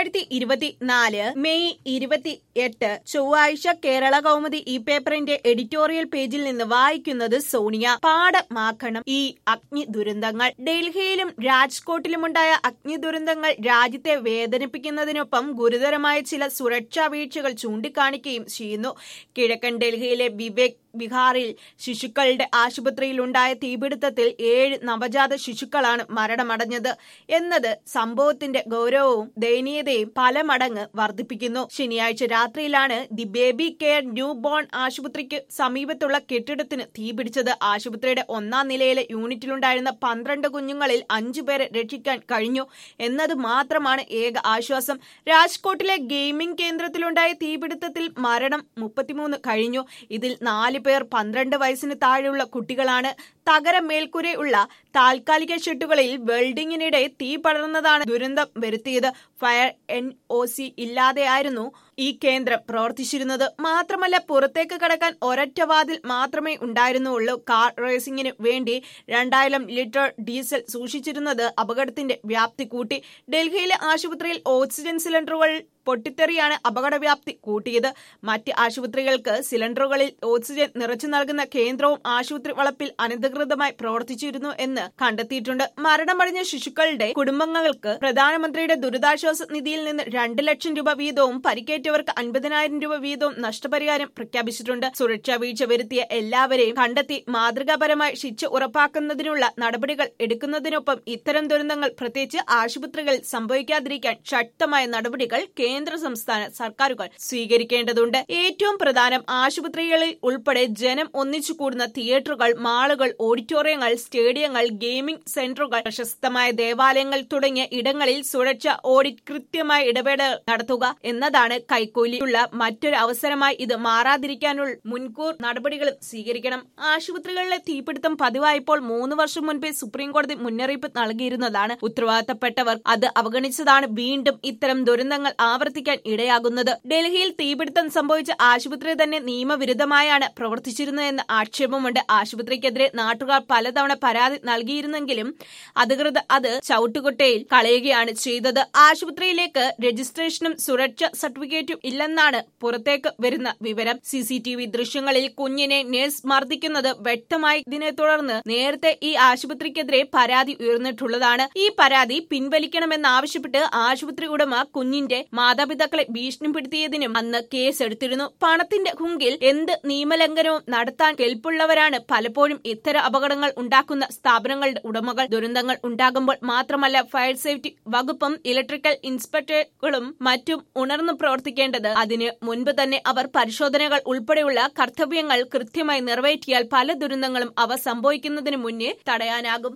രണ്ടായിരത്തി ഇരുപത്തിനാല് മെയ് ഇരുപത്തി എട്ട് ചൊവ്വാഴ്ച കേരള കൗമുദി ഈ പേപ്പറിന്റെ എഡിറ്റോറിയൽ പേജിൽ നിന്ന് വായിക്കുന്നത് സോണിയ പാഠമാക്കണം ഈ അഗ്നി ദുരന്തങ്ങൾ ഡൽഹിയിലും രാജ്കോട്ടിലുമുണ്ടായ അഗ്നി ദുരന്തങ്ങൾ രാജ്യത്തെ വേദനിപ്പിക്കുന്നതിനൊപ്പം ഗുരുതരമായ ചില സുരക്ഷാ വീഴ്ചകൾ ചൂണ്ടിക്കാണിക്കുകയും ചെയ്യുന്നു കിഴക്കൻ ഡൽഹിയിലെ വിവേക് ബിഹാറിൽ ശിശുക്കളുടെ ആശുപത്രിയിലുണ്ടായ തീപിടുത്തത്തിൽ ഏഴ് നവജാത ശിശുക്കളാണ് മരണമടഞ്ഞത് എന്നത് സംഭവത്തിന്റെ ഗൗരവവും ദയനീയതയും പല മടങ്ങ് വർദ്ധിപ്പിക്കുന്നു ശനിയാഴ്ച രാത്രിയിലാണ് the baby care new born ആശുപത്രിക്ക് സമീപത്തുള്ള കെട്ടിടത്തിന് തീപിടിച്ചത് ആശുപത്രിയുടെ ഒന്നാം നിലയിലെ യൂണിറ്റിലുണ്ടായിരുന്ന പന്ത്രണ്ട് കുഞ്ഞുങ്ങളിൽ അഞ്ചു പേരെ രക്ഷിക്കാൻ കഴിഞ്ഞു എന്നത് മാത്രമാണ് ഏക ആശ്വാസം രാജ്കോട്ടിലെ ഗെയിമിംഗ് കേന്ദ്രത്തിലുണ്ടായ തീപിടുത്തത്തിൽ മരണം മുപ്പത്തിമൂന്ന് കഴിഞ്ഞു ഇതിൽ നാല് പേർ പന്ത്രണ്ട് വയസ്സിന് താഴെയുള്ള കുട്ടികളാണ് തകര മേൽക്കൂരയുള്ള താൽക്കാലിക ഷെഡുകളിൽ വെൽഡിങ്ങിനിടെ തീ പടർന്നതാണ് ദുരന്തം വരുത്തിയത് ഫയർ എൻ ഒ സി ഇല്ലാതെയായിരുന്നു ഈ കേന്ദ്രം പ്രവർത്തിച്ചിരുന്നത് മാത്രമല്ല പുറത്തേക്ക് കടക്കാൻ ഒരൊറ്റ വാതിൽ മാത്രമേ ഉണ്ടായിരുന്നുള്ളൂ കാർ റേസിംഗിന് വേണ്ടി രണ്ടായിരം ലിറ്റർ ഡീസൽ സൂക്ഷിച്ചിരുന്നത് അപകടത്തിന്റെ വ്യാപ്തി കൂട്ടി ഡൽഹിയിലെ ആശുപത്രിയിൽ ഓക്സിജൻ സിലിണ്ടറുകൾ പൊട്ടിത്തെറിയാണ് അപകടവ്യാപ്തി കൂട്ടിയത് മറ്റ് ആശുപത്രികൾക്ക് സിലിണ്ടറുകളിൽ ഓക്സിജൻ നിറച്ചു നൽകുന്ന കേന്ദ്രവും ആശുപത്രി വളപ്പിൽ അനധികൃതമായി പ്രവർത്തിച്ചിരുന്നു എന്ന് കണ്ടെത്തിയിട്ടുണ്ട് മരണമടഞ്ഞ ശിശുക്കളുടെ കുടുംബങ്ങൾക്ക് പ്രധാനമന്ത്രിയുടെ ദുരിതാശ്വാസ നിധിയിൽ നിന്ന് രണ്ട് ലക്ഷം രൂപ വീതവും പരിക്കേറ്റവർക്ക് അൻപതിനായിരം രൂപ വീതവും നഷ്ടപരിഹാരം പ്രഖ്യാപിച്ചിട്ടുണ്ട് സുരക്ഷാ വീഴ്ച വരുത്തിയ എല്ലാവരെയും കണ്ടെത്തി മാതൃകാപരമായി ശിക്ഷ ഉറപ്പാക്കുന്നതിനുള്ള നടപടികൾ എടുക്കുന്നതിനൊപ്പം ഇത്തരം ദുരന്തങ്ങൾ പ്രത്യേകിച്ച് ആശുപത്രികളിൽ സംഭവിക്കാതിരിക്കാൻ ശക്തമായ നടപടികൾ കേന്ദ്ര സംസ്ഥാന സർക്കാരുകൾ സ്വീകരിക്കേണ്ടതുണ്ട് ഏറ്റവും പ്രധാനം ആശുപത്രികളിൽ ഉൾപ്പെടെ ജനം ഒന്നിച്ചു കൂടുന്ന തിയേറ്ററുകൾ മാളുകൾ ഓഡിറ്റോറിയങ്ങൾ സ്റ്റേഡിയങ്ങൾ ഗെയിമിംഗ് സെന്ററുകൾ പ്രശസ്തമായ ദേവാലയങ്ങൾ തുടങ്ങിയ ഇടങ്ങളിൽ സുരക്ഷ ഓഡിറ്റ് കൃത്യമായ ഇടപെടൽ നടത്തുക എന്നതാണ് കൈക്കൂലിയുള്ള മറ്റൊരു അവസരമായി ഇത് മാറാതിരിക്കാനുള്ള മുൻകൂർ നടപടികളും സ്വീകരിക്കണം ആശുപത്രികളിലെ തീപിടുത്തം പതിവായപ്പോൾ മൂന്ന് വർഷം മുൻപേ സുപ്രീംകോടതി മുന്നറിയിപ്പ് നൽകിയിരുന്നതാണ് ഉത്തരവാദിത്തപ്പെട്ടവർ അത് അവഗണിച്ചതാണ് വീണ്ടും ഇത്തരം ദുരന്തങ്ങൾ ആവർത്തിക്കാൻ ഇടയാകുന്നത് ഡൽഹിയിൽ തീപിടുത്തം സംഭവിച്ച ആശുപത്രി തന്നെ നിയമവിരുദ്ധമായാണ് പ്രവർത്തിച്ചിരുന്നതെന്ന് ആക്ഷേപമുണ്ട് ആശുപത്രിക്കെതിരെ നാട്ടുകാർ പലതവണ പരാതി നൽകിയിരുന്നെങ്കിലും അധികൃതർ അത് ചവിട്ടുകുട്ടയിൽ കളയുകയാണ് ചെയ്തത് ആശുപത്രിയിലേക്ക് രജിസ്ട്രേഷനും സുരക്ഷ സർട്ടിഫിക്കറ്റും ഇല്ലെന്നാണ് പുറത്തേക്ക് വരുന്ന വിവരം സി സി ടി വി ദൃശ്യങ്ങളിൽ കുഞ്ഞിനെ നഴ്സ് മർദ്ദിക്കുന്നത് വ്യക്തമായതിനെ തുടർന്ന് നേരത്തെ ഈ ആശുപത്രിക്കെതിരെ പരാതി ഉയർന്നിട്ടുള്ളതാണ് ഈ പരാതി പിൻവലിക്കണമെന്നാവശ്യപ്പെട്ട് ആശുപത്രി ഉടമ കുഞ്ഞിന്റെ മാതാപിതാക്കളെ ഭീഷണിപ്പെടുത്തിയതിനും അന്ന് കേസ് എടുത്തിരുന്നു പണത്തിന്റെ ഹുങ്കിൽ എന്ത് നിയമലംഘനവും നടത്താൻ കെൽപ്പുള്ളവരാണ് പലപ്പോഴും ഇത്തരം അപകടങ്ങൾ ഉണ്ടാക്കുന്ന സ്ഥാപനങ്ങളുടെ ഉടമകൾ ദുരന്തങ്ങൾ ഉണ്ടാകുമ്പോൾ മാത്രമല്ല ഫയർ സേഫ്റ്റി വകുപ്പും ഇലക്ട്രിക്കൽ ഇൻസ്പെക്ടറുകളും മറ്റും ഉണർന്നു പ്രവർത്തിക്കേണ്ടത് അതിന് മുൻപ് തന്നെ അവർ പരിശോധനകൾ ഉൾപ്പെടെയുള്ള കർത്തവ്യങ്ങൾ കൃത്യമായി നിറവേറ്റിയാൽ പല ദുരന്തങ്ങളും അവ സംഭവിക്കുന്നതിന് മുന്നേ തടയാനാകും